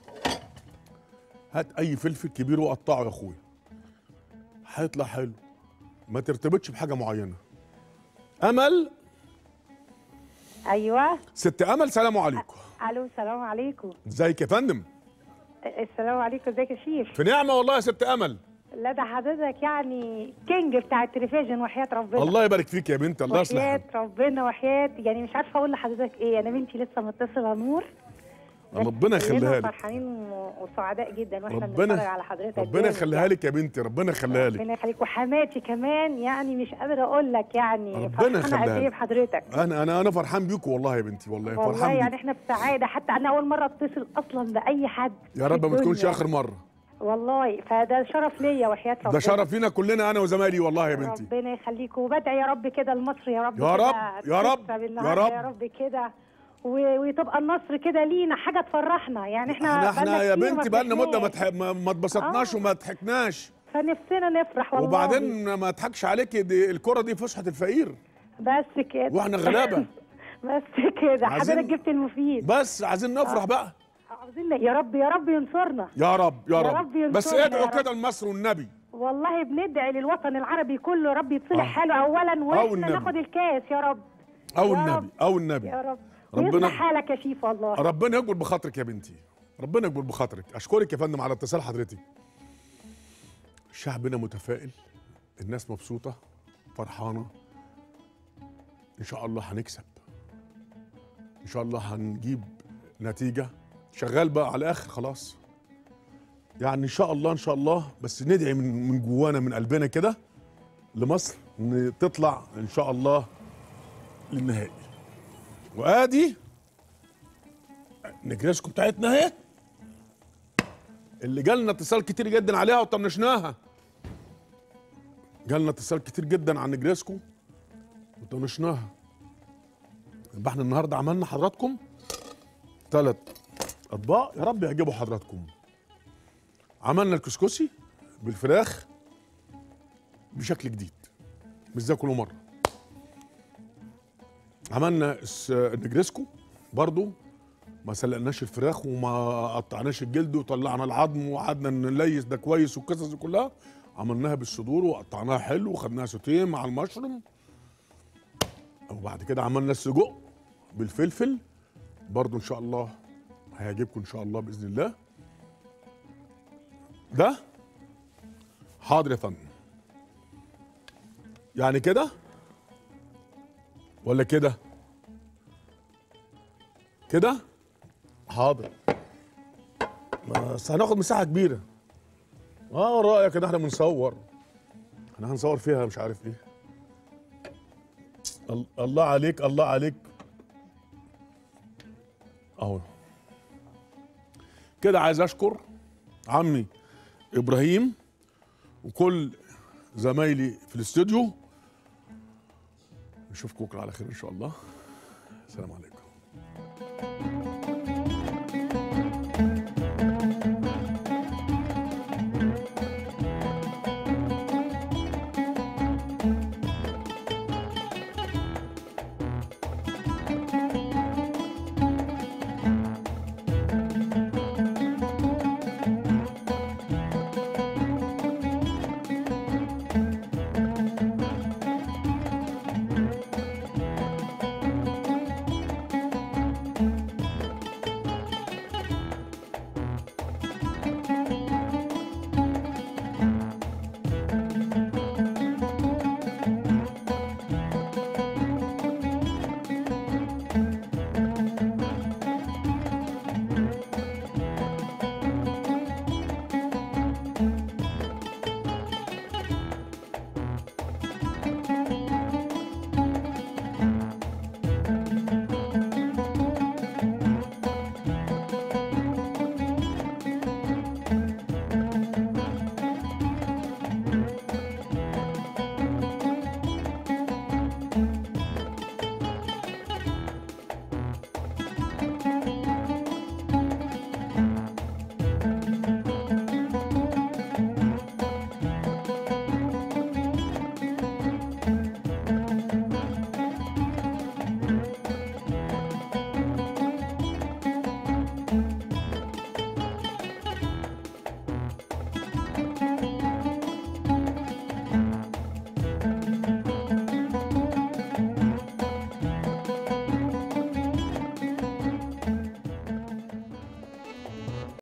هات اي فلفل كبير وقطعه يا اخويا هيطلع حلو ما ترتبطش بحاجه معينه امل ايوه ست امل سلام عليكم الو السلام عليكم ازيك يا فندم السلام عليكم ازيك يا شيف في نعمه والله يا ست امل لا ده حضرتك يعني كينج بتاع التلفزيون وحياه ربنا الله يبارك فيك يا بنتي الله يصلح وحياة حالك. ربنا وحياة يعني مش عارفه اقول لحضرتك ايه انا بنتي لسه متصله نور بس ربنا يخليها كلنا لك فرحانين و- وسعداء جدا واحنا بنتفرج ربنا على حضرتك ربنا جامد يخليها لك يا بنتي ربنا يخليها لك ربنا يخليك وحماتي كمان يعني مش قادره اقول لك يعني ربنا فرحانة يخليها قد ايه لك. بحضرتك انا انا انا فرحان بيكم والله يا بنتي والله, والله فرحان يعني بيكم احنا بسعاده حتى انا اول مره اتصل اصلا باي حد يا رب في ما تكونش الدنيا. اخر مره والله فده شرف ليا وحياه ربنا ده شرف لينا كلنا انا وزمايلي والله يا بنتي ربنا يخليك وبدعي يا رب كده لمصر يا رب يا كده رب، يا رب، تكسب يا النهاردة رب. يا رب كده و- وتبقى النصر كده لينا حاجه تفرحنا يعني احنا احنا احنا بقالنا يا كتير ما بنتي بقالنا مده ما فرحناش. تح- ما ما اتبسطناش آه. وما ضحكناش فنفسنا نفرح والله وبعدين ما اضحكش عليكي دي الكره دي فسحه الفقير بس كده واحنا غلابه بس كده عايزين- حضرتك جبت المفيد بس عايزين نفرح آه. بقى عاوزين يا رب يا رب ينصرنا يا رب يا يا رب, رب ينصرنا بس يا ادعوا رب. كده لمصر والنبي والله بندعي للوطن العربي كله يا رب يتصلح آه. حاله اولا واحنا النبي. ناخد الكاس يا رب او يا النبي رب. او النبي يا رب ربنا- ربنا حالك يا شيف والله ربنا يقبل بخاطرك يا بنتي ربنا يقبل بخاطرك اشكرك يا فندم على اتصال حضرتك شعبنا متفائل الناس مبسوطه فرحانه ان شاء الله هنكسب ان شاء الله هنجيب نتيجه شغال بقى على الاخر خلاص يعني ان شاء الله ان شاء الله بس ندعي من من جوانا من قلبنا كده لمصر ان تطلع ان شاء الله للنهائي وادي نجرسكو بتاعتنا اهي اللي جالنا اتصال كتير جدا عليها وطنشناها جالنا اتصال كتير جدا عن نجرسكو وطنشناها يبقى احنا النهارده عملنا حضراتكم ثلاث اطباق يا رب يعجبوا حضراتكم عملنا الكسكسي بالفراخ بشكل جديد مش زي كل مره عملنا الس- النجرسكو برضو ما سلقناش الفراخ وما قطعناش الجلد وطلعنا العظم وقعدنا نليس ده كويس والقصص دي كلها عملناها بالصدور وقطعناها حلو وخدناها سوتيه مع المشروم وبعد كده عملنا السجق بالفلفل برضو ان شاء الله هيعجبكم ان شاء الله باذن الله ده حاضر يا فندم يعني كده ولا كده كده حاضر بس هناخد مساحه كبيره اه رايك ان احنا بنصور احنا هنصور فيها مش عارف ايه ال- الله عليك الله عليك اهو كده عايز اشكر عمي ابراهيم وكل زمايلي في الاستوديو نشوفكم بكره على خير ان شاء الله السلام عليكم